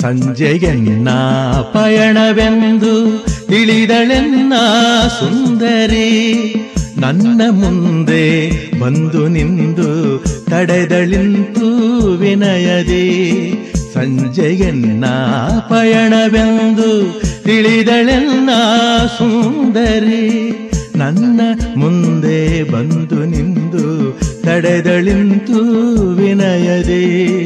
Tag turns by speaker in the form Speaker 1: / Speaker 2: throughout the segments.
Speaker 1: ಸಂಜೆಯನ್ನ ಪಯಣವೆಂದು ತಿಳಿದಳೆನ್ನ ಸುಂದರಿ ನನ್ನ ಮುಂದೆ ಬಂದು ನಿಂದು ತಡೆದಳಿಂತು ವಿನಯದಿ ಸಂಜೆಯನ್ನ ಪಯಣವೆಂದು ತಿಳಿದಳೆನ್ನ ಸುಂದರಿ ನನ್ನ ಮುಂದೆ ಬಂದು ನಿಂದು ತಡೆದಳಿಂತು ವಿನಯದಿ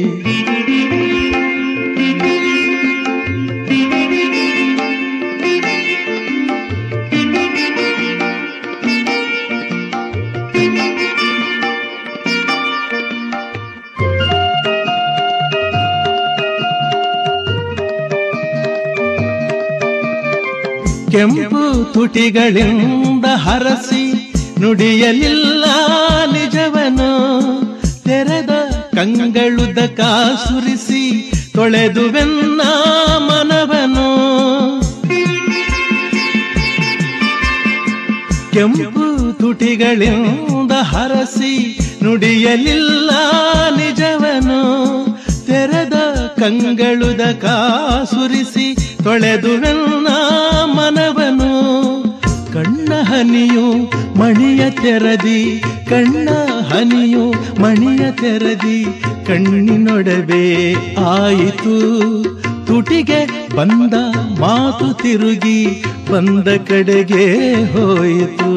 Speaker 1: ಕೆಂಪು ತುಟಿಗಳಿಂದ ಹರಸಿ ನುಡಿಯಲಿಲ್ಲ ನಿಜವನು ತೆರೆದ ಕಂಗಳುದ ಕಾಸುರಿಸಿ ತೊಳೆದುವೆನ್ನ ಮನವನು ಕೆಂಪು ತುಟಿಗಳಿಂದ ಹರಸಿ ನುಡಿಯಲಿಲ್ಲ ನಿಜವನು ತೆರೆದ ಕಂಗಳುದ ಕಾಸುರಿಸಿ ತೊಳೆದುವೆನ್ನ ಮನವನು ಕಣ್ಣ ಹನಿಯು ಮಣಿಯ ತೆರದಿ ಕಣ್ಣ ಹನಿಯು ಮಣಿಯ ತೆರದಿ ಕಣ್ಣಿನೊಡವೆ ಆಯಿತು ತುಟಿಗೆ ಬಂದ ಮಾತು ತಿರುಗಿ ಬಂದ ಕಡೆಗೆ ಹೋಯಿತು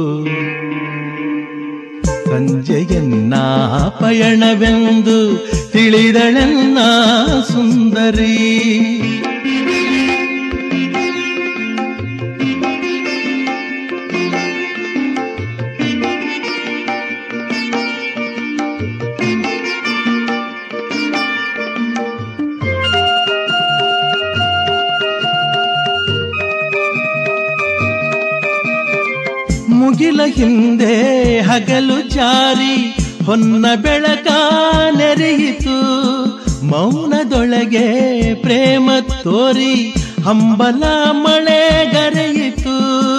Speaker 1: ಸಂಜೆಯನ್ನ ಪಯಣವೆಂದು ತಿಳಿದಳೆನ್ನ ಸುಂದರಿ ಮುಗಿಲ ಹಿಂದೆ ಹಗಲು ಜಾರಿ ಹೊನ್ನ ಬೆಳಕ ನೆರೆಯಿತು ಮೌನದೊಳಗೆ ಪ್ರೇಮ ತೋರಿ ಹಂಬಲ ಮಳೆಗರೆಯಿತು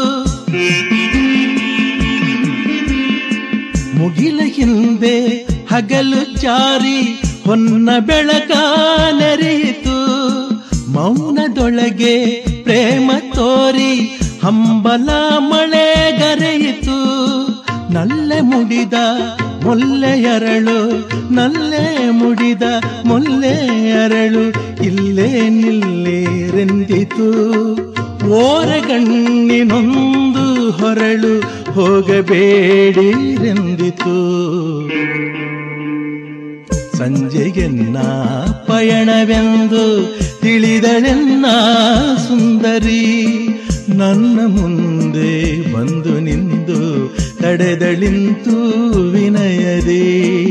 Speaker 1: ಮುಗಿಲ ಹಿಂದೆ ಹಗಲು ಜಾರಿ ಹೊನ್ನ ಬೆಳಕ ನೆರೆಯಿತು ಮೌನದೊಳಗೆ ಪ್ರೇಮ ತೋರಿ ಹಂಬಲ ಮಳೆಗರೆಯಿತು ನಲ್ಲೆ ಮುಡಿದ ಮೊಲ್ಲೆ ಅರಳು ನಲ್ಲೆ ಮುಡಿದ ಮೊಲ್ಲೆ ಅರಳು ಇಲ್ಲೇ ನಿಲ್ಲೇರೆಂದಿತು ಓರಗಣ್ಣಿನೊಂದು ಹೊರಳು ಹೋಗಬೇಡಿರೆಂದಿತು ಸಂಜೆಗೆನ್ನ ಪಯಣವೆಂದು ತಿಳಿದಳೆನ್ನ ಸುಂದರಿ ನನ್ನ ಮುಂದೆ ಬಂದು ನಿಂದು ತಡೆದಳಿಂತು ವಿನಯದೇ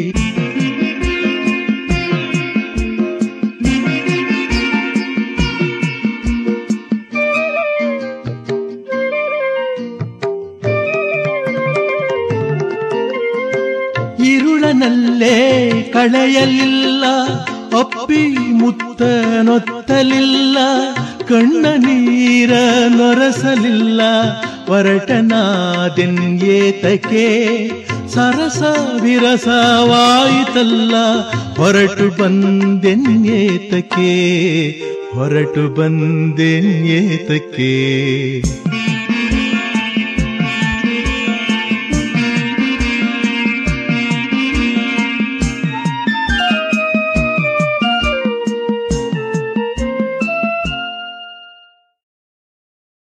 Speaker 1: ಇರುಳನಲ್ಲೇ ಕಳೆಯಲಿಲ್ಲ ಅಪ್ಪಿ ಮುತ್ತ ನೊತ್ತಲಿಲ್ಲ ಕಣ್ಣ ನೀರ ನೊರಸಲಿಲ್ಲ ಹೊರಟನಾದೆನ್ಯೇತಕ್ಕೆ ಸರಸ ವಿರಸವಾಯಿತಲ್ಲ ಹೊರಟು ಬಂದೆನ್ಯೇತಕ್ಕೆ ಹೊರಟು ಬಂದೆನ್ಯೇತಕ್ಕೆ